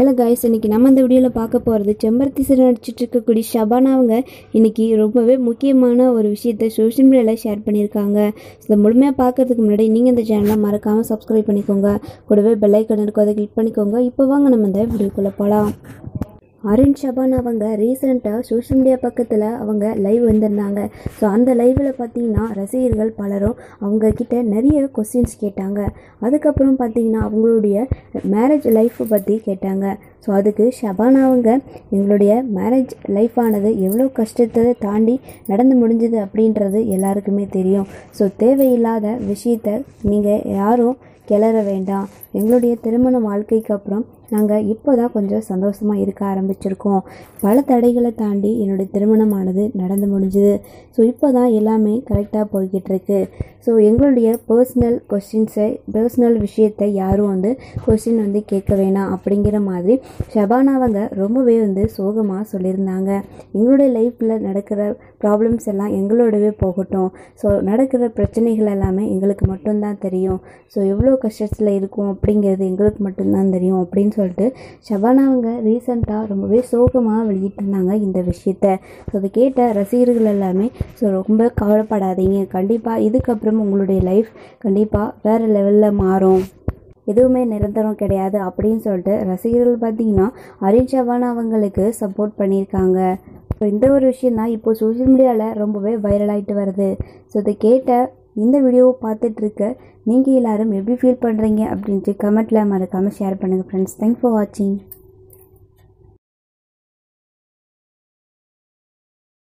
hello guys இன்னைக்கு நம்ம இந்த வீடியோவில் பார்க்க போகிறது செம்பருத்தி சிறு நடிச்சிட்டு இருக்கக்கூடிய ஷபானா அவங்க இன்னைக்கு ரொம்பவே முக்கியமான ஒரு விஷயத்தை சோஷியல் மீடியாவில் ஷேர் பண்ணியிருக்காங்க இதை முழுமையாக பார்க்கறதுக்கு முன்னாடி நீங்கள் இந்த சேனலை மறக்காமல் சப்ஸ்கிரைப் பண்ணிக்கோங்க கூடவே பெல் ஐக்கன் இருக்கும் அதை கிளிக் பண்ணிக்கோங்க இப்போ வாங்க நம்ம இந்த வீடியோக்குள்ளே போகலாம் அருண் ஷபான் அவங்க ரீசெண்டாக சோஷியல் மீடியா பக்கத்தில் அவங்க லைவ் வந்திருந்தாங்க ஸோ அந்த லைவில் பார்த்தீங்கன்னா ரசிகர்கள் பலரும் அவங்க கிட்ட நிறைய கொஸ்டின்ஸ் கேட்டாங்க அதுக்கப்புறம் பார்த்தீங்கன்னா அவங்களுடைய மேரேஜ் லைஃப்பை பற்றி கேட்டாங்க ஸோ அதுக்கு ஷபான் அவங்க எங்களுடைய மேரேஜ் லைஃப்பானது எவ்வளோ கஷ்டத்தை தாண்டி நடந்து முடிஞ்சது அப்படின்றது எல்லாருக்குமே தெரியும் ஸோ தேவையில்லாத விஷயத்த நீங்கள் யாரும் கிளற வேண்டாம் எங்களுடைய திருமண வாழ்க்கைக்கு அப்புறம் நாங்கள் இப்போ தான் கொஞ்சம் சந்தோஷமாக இருக்க ஆரம்பிச்சிருக்கோம் பல தடைகளை தாண்டி என்னுடைய திருமணமானது நடந்து முடிஞ்சுது ஸோ இப்போ தான் எல்லாமே கரெக்டாக போய்கிட்டு இருக்கு ஸோ எங்களுடைய பர்சனல் கொஸ்டின்ஸை பர்சனல் விஷயத்தை யாரும் வந்து கொஸ்டின் வந்து கேட்க வேணாம் அப்படிங்கிற மாதிரி ஷபானா அவங்க ரொம்பவே வந்து சோகமாக சொல்லியிருந்தாங்க எங்களுடைய லைஃப்பில் நடக்கிற ப்ராப்ளம்ஸ் எல்லாம் எங்களோடவே போகட்டும் ஸோ நடக்கிற பிரச்சனைகள் எல்லாமே எங்களுக்கு மட்டும்தான் தெரியும் ஸோ எவ்வளோ கஷ்டத்தில் இருக்கும் அப்படிங்கிறது எங்களுக்கு மட்டும்தான் தெரியும் அப்படின்னு சொல்லிட்டு ஷபானா அவங்க ரீசெண்டாக ரொம்பவே சோகமாக வெளியிட்டிருந்தாங்க இந்த விஷயத்த ஸோ அதை கேட்ட ரசிகர்கள் எல்லாமே ஸோ ரொம்ப கவலைப்படாதீங்க கண்டிப்பாக இதுக்கப்புறம் உங்களுடைய லைஃப் கண்டிப்பாக வேறு லெவலில் மாறும் எதுவுமே நிரந்தரம் கிடையாது அப்படின்னு சொல்லிட்டு ரசிகர்கள் பார்த்தீங்கன்னா அரின் ஷபானா அவங்களுக்கு சப்போர்ட் பண்ணியிருக்காங்க ஸோ இந்த ஒரு விஷயம் தான் இப்போ சோஷியல் மீடியாவில் ரொம்பவே வைரல் ஆகிட்டு வருது ஸோ இதை கேட்ட இந்த வீடியோவை பார்த்துட்டு இருக்க நீங்கள் எல்லாரும் எப்படி ஃபீல் பண்ணுறீங்க அப்படின்ட்டு கமெண்ட்டில் மறக்காமல் ஷேர் பண்ணுங்கள் ஃப்ரெண்ட்ஸ் தேங்க்ஸ் ஃபார் வாட்சிங்